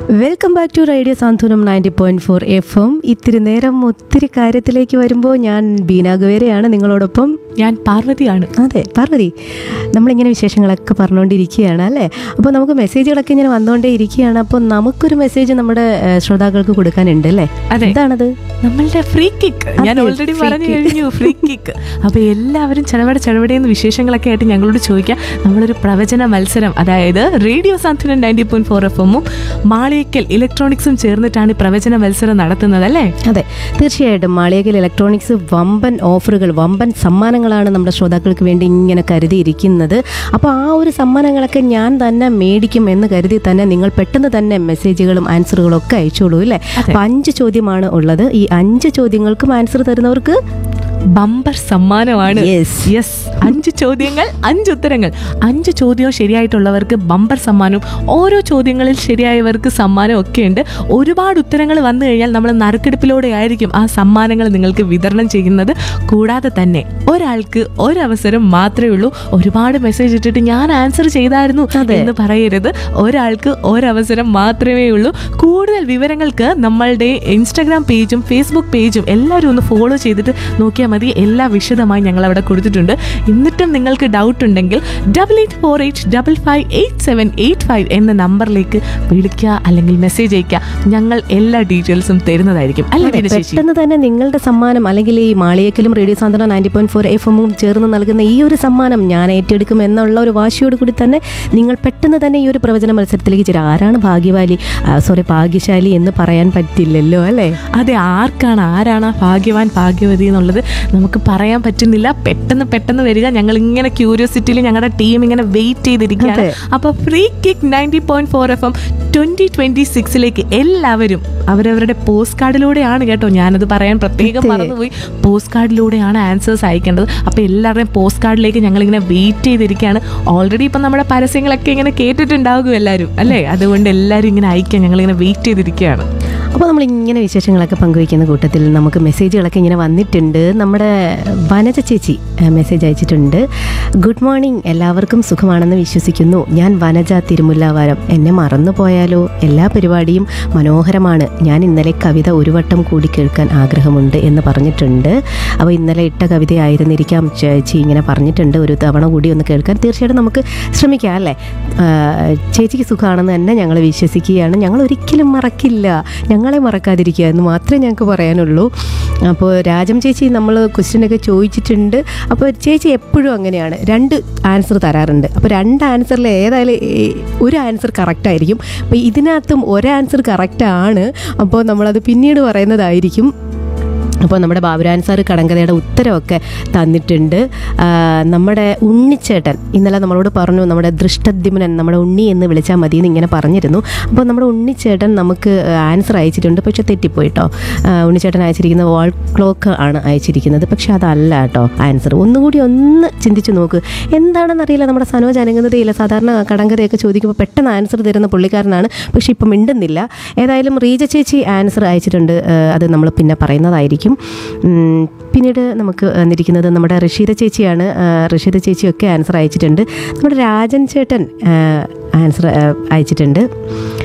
Welcome back to radio Santhwanam ninety point four F M ഇത്തിരി നേരം ഒത്തിരി കാര്യത്തിലേക്ക് വരുമ്പോൾ ഞാൻ ബീന ഗുവേരയാണ് നിങ്ങളോടൊപ്പം ഞാൻ പാർവതിയാണ് അതെ പാർവതി നമ്മളിങ്ങനെ വിശേഷങ്ങളൊക്കെ പറഞ്ഞുകൊണ്ടിരിക്കുകയാണ് അല്ലേ അപ്പോൾ നമുക്ക് മെസ്സേജുകളൊക്കെ ഇങ്ങനെ വന്നുകൊണ്ടേ ഇരിക്കുകയാണ് അപ്പോൾ നമുക്കൊരു മെസ്സേജ് നമ്മുടെ ഏഹ്, ശ്രോതാക്കൾക്ക് കൊടുക്കാനുണ്ട് അല്ലേ അതെ. എന്താണത് നമ്മളുടെ ഫ്രീ കിക്ക് ഞാൻ അതെ, ഓൾറെഡി free പറഞ്ഞു kick. കഴിഞ്ഞു ഫ്രീ കിക്ക് അപ്പൊ എല്ലാവരും ചെലവടെ ചെലവടേന്ന് വിശേഷങ്ങളൊക്കെ ആയിട്ട് ഞങ്ങളോട് ചോദിക്കാം നമ്മളൊരു പ്രവചന മത്സരം അതായത് radio Santhwanam ninety point four F എമ്മും മാളിയക്കൽ ഇലക്ട്രോണിക്സും ചേർന്നിട്ടാണ് ഈ പ്രവചന മത്സരം നടത്തുന്നത് അല്ലേ അതെ തീർച്ചയായിട്ടും മാളികയിൽ ഇലക്ട്രോണിക്സ് വമ്പൻ ഓഫറുകൾ വമ്പൻ സമ്മാനങ്ങളാണ് നമ്മുടെ ശ്രോതാക്കൾക്ക് വേണ്ടി ഇങ്ങനെ കരുതിയിരിക്കുന്നത് അപ്പോൾ ആ ഒരു സമ്മാനങ്ങളൊക്കെ ഞാൻ തന്നെ മേടിക്കും എന്ന് കരുതി തന്നെ നിങ്ങൾ പെട്ടെന്ന് തന്നെ മെസ്സേജുകളും ആൻസറുകളും ഒക്കെ അയച്ചോളൂ അല്ലേ അപ്പോൾ അഞ്ച് ചോദ്യമാണ് ഉള്ളത് ഈ അഞ്ച് ചോദ്യങ്ങൾക്കും ആൻസർ തരുന്നവർക്ക് ബമ്പർ സമ്മാനമാണ് Yes. യെസ് അഞ്ച് ചോദ്യങ്ങൾ അഞ്ച് ഉത്തരങ്ങൾ അഞ്ച് ചോദ്യവും ശരിയായിട്ടുള്ളവർക്ക് ബമ്പർ സമ്മാനവും ഓരോ ചോദ്യങ്ങളിൽ ശരിയായവർക്ക് സമ്മാനം ഒക്കെ ഉണ്ട് ഒരുപാട് ഉത്തരങ്ങൾ വന്നു കഴിഞ്ഞാൽ നമ്മൾ നറുക്കെടുപ്പിലൂടെ ആയിരിക്കും ആ സമ്മാനങ്ങൾ നിങ്ങൾക്ക് വിതരണം ചെയ്യുന്നത് കൂടാതെ തന്നെ ഒരാൾക്ക് ഒരവസരം മാത്രമേ ഉള്ളൂ ഒരുപാട് മെസ്സേജ് ഇട്ടിട്ട് ഞാൻ ആൻസർ ചെയ്തായിരുന്നു അതെ. എന്ന് പറയരുത് ഒരാൾക്ക് ഒരവസരം മാത്രമേ ഉള്ളൂ കൂടുതൽ വിവരങ്ങൾക്ക് നമ്മളുടെ ഇൻസ്റ്റാഗ്രാം പേജും ഫേസ്ബുക്ക് പേജും എല്ലാവരും ഒന്ന് ഫോളോ ചെയ്തിട്ട് നോക്കിയാൽ മതി എല്ലാ വിശദമായി ഞങ്ങൾ അവിടെ കൊടുത്തിട്ടുണ്ട് എന്നിട്ടും നിങ്ങൾക്ക് ഡൗട്ട് ഉണ്ടെങ്കിൽ double eight four eight double five eight seven eight five എന്ന നമ്പറിലേക്ക് വിളിക്കുക അല്ലെങ്കിൽ മെസ്സേജ് അയക്കുക ഞങ്ങൾ എല്ലാ ഡീറ്റെയിൽസും തരുന്നതായിരിക്കും അല്ലേ അതെ, ബീന ചേച്ചി പെട്ടെന്ന് തന്നെ നിങ്ങളുടെ സമ്മാനം അല്ലെങ്കിൽ ഈ മാളിയേക്കലും radio Santhwana ninety point four F എമ്മും ചേർന്ന് നൽകുന്ന ഈ ഒരു സമ്മാനം ഞാൻ ഏറ്റെടുക്കും എന്നുള്ള ഒരു വാശിയോട് കൂടി തന്നെ നിങ്ങൾ പെട്ടെന്ന് തന്നെ ഈ ഒരു പ്രവചന മത്സരത്തിലേക്ക് ചേരും ആരാണ് ഭാഗ്യവാലി സോറി ഭാഗ്യശാലി എന്ന് പറയാൻ പറ്റില്ലല്ലോ അല്ലേ അതെ ആർക്കാണ് ആരാണ് ആ ഭാഗ്യവാൻ ഭാഗ്യവതി എന്നുള്ളത് നമുക്ക് പറയാൻ പറ്റുന്നില്ല പെട്ടെന്ന് പെട്ടെന്ന് വരിക ഞങ്ങൾ ഇങ്ങനെ ക്യൂരിയോസിറ്റിയിൽ ഞങ്ങളുടെ ടീം ഇങ്ങനെ വെയിറ്റ് ചെയ്തിരിക്കുകയാണ് അതെ. അപ്പൊ free kick ninety point four F M twenty twenty സിക്സിലേക്ക് എല്ലാവരും അവരവരുടെ പോസ്റ്റ് കാർഡിലൂടെയാണ് കേട്ടോ ഞാനത് പറയാൻ പ്രത്യേകം അതെ. മറന്നുപോയി പോസ്റ്റ് കാർഡിലൂടെയാണ് ആൻസേഴ്സ് അയക്കേണ്ടത് അപ്പൊ എല്ലാവരുടെയും പോസ്റ്റ് കാർഡിലേക്ക് ഞങ്ങൾ ഇങ്ങനെ വെയിറ്റ് ചെയ്തിരിക്കുകയാണ് ഓൾറെഡി ഇപ്പം നമ്മുടെ പരസ്യങ്ങളൊക്കെ ഇങ്ങനെ കേട്ടിട്ടുണ്ടാകും എല്ലാവരും അല്ലേ അതുകൊണ്ട് എല്ലാവരും ഇങ്ങനെ അയക്കാൻ ഞങ്ങൾ ഇങ്ങനെ വെയിറ്റ് ചെയ്തിരിക്കുകയാണ് അപ്പോൾ നമ്മൾ ഇങ്ങനെ വിശേഷങ്ങളൊക്കെ പങ്കുവയ്ക്കുന്ന കൂട്ടത്തിൽ നമുക്ക് മെസ്സേജുകളൊക്കെ ഇങ്ങനെ വന്നിട്ടുണ്ട് നമ്മുടെ വനജ ചേച്ചി ഏഹ്, മെസ്സേജ് അയച്ചിട്ടുണ്ട് ഗുഡ് മോർണിംഗ് എല്ലാവർക്കും സുഖമാണെന്ന് വിശ്വസിക്കുന്നു ഞാൻ വനജ തിരുമുല്ലാവാരം എന്നെ മറന്നു പോയാലോ എല്ലാ പരിപാടിയും മനോഹരമാണ് ഞാൻ ഇന്നലെ കവിത ഒരു വട്ടം കൂടി കേൾക്കാൻ ആഗ്രഹമുണ്ട് എന്ന് പറഞ്ഞിട്ടുണ്ട് അപ്പോൾ ഇന്നലെ ഇട്ട കവിതയായിരുന്നിരിക്കാം ചേച്ചി ഇങ്ങനെ പറഞ്ഞിട്ടുണ്ട് ഒരു തവണ കൂടി ഒന്ന് കേൾക്കാൻ തീർച്ചയായിട്ടും നമുക്ക് ശ്രമിക്കാം അല്ലേ ആഹ്, ചേച്ചിക്ക് സുഖമാണെന്ന് തന്നെ ഞങ്ങൾ വിശ്വസിക്കുകയാണ് ഞങ്ങൾ ഒരിക്കലും മറക്കില്ല ഞങ്ങളെ മറക്കാതിരിക്കുക എന്ന് മാത്രമേ ഞങ്ങൾക്ക് പറയാനുള്ളൂ അപ്പോൾ രാജം ചേച്ചി നമ്മൾ ക്വസ്റ്റ്യനൊക്കെ ചോദിച്ചിട്ടുണ്ട് അപ്പോൾ ചേച്ചി എപ്പോഴും അങ്ങനെയാണ് രണ്ട് ആൻസർ തരാറുണ്ട് അപ്പോൾ രണ്ട് ആൻസറിൽ ഏതായാലും ഏ- ഒരു ആൻസർ കറക്റ്റ് ആയിരിക്കും അപ്പോൾ ഇതിനകത്തും ഒരു ആൻസർ കറക്റ്റ് ആണ് അപ്പോൾ നമ്മളത് പിന്നീട് പറയുന്നതായിരിക്കും അപ്പോൾ നമ്മുടെ ബാബുരാൻ സാറ് കടങ്കഥയുടെ ഉത്തരവൊക്കെ തന്നിട്ടുണ്ട് ആ, നമ്മുടെ ഉണ്ണിച്ചേട്ടൻ ഇന്നലെ നമ്മളോട് പറഞ്ഞു നമ്മുടെ ദൃഷ്ടദ്യുമ്നൻ നമ്മുടെ ഉണ്ണി എന്ന് വിളിച്ചാൽ മതി എന്ന് ഇങ്ങനെ പറഞ്ഞിരുന്നു അപ്പോൾ നമ്മുടെ ഉണ്ണിച്ചേട്ടൻ നമുക്ക് ആൻസർ അയച്ചിട്ടുണ്ട് പക്ഷെ തെറ്റിപ്പോയി കേട്ടോ ആ, ഉണ്ണിച്ചേട്ടൻ അയച്ചിരിക്കുന്ന വാൾ ക്ലോക്ക് ആണ് അയച്ചിരിക്കുന്നത് പക്ഷെ അതല്ല കേട്ടോ ആൻസർ ഒന്നുകൂടി ഒന്ന് ചിന്തിച്ച് നോക്ക് എന്താണെന്നറിയില്ല നമ്മുടെ സനോജ് അനങ്ങുന്നതയില്ല സാധാരണ കടങ്കഥയൊക്കെ ചോദിക്കുമ്പോൾ പെട്ടെന്ന് ആൻസർ തരുന്ന പുള്ളിക്കാരനാണ് പക്ഷെ ഇപ്പം മിണ്ടുന്നില്ല ഏതായാലും റീജ ചേച്ചി ആൻസർ അയച്ചിട്ടുണ്ട് ആ, അത് നമ്മൾ പിന്നെ പറയുന്നതായിരിക്കും ഉം, പിന്നീട് നമുക്ക് വന്നിരിക്കുന്നത് നമ്മുടെ റഷീദ ചേച്ചിയാണ് ആ, റഷീദ ചേച്ചിയൊക്കെ ആൻസർ അയച്ചിട്ടുണ്ട് നമ്മുടെ രാജൻ ചേട്ടൻ ആൻസർ അയച്ചിട്ടുണ്ട്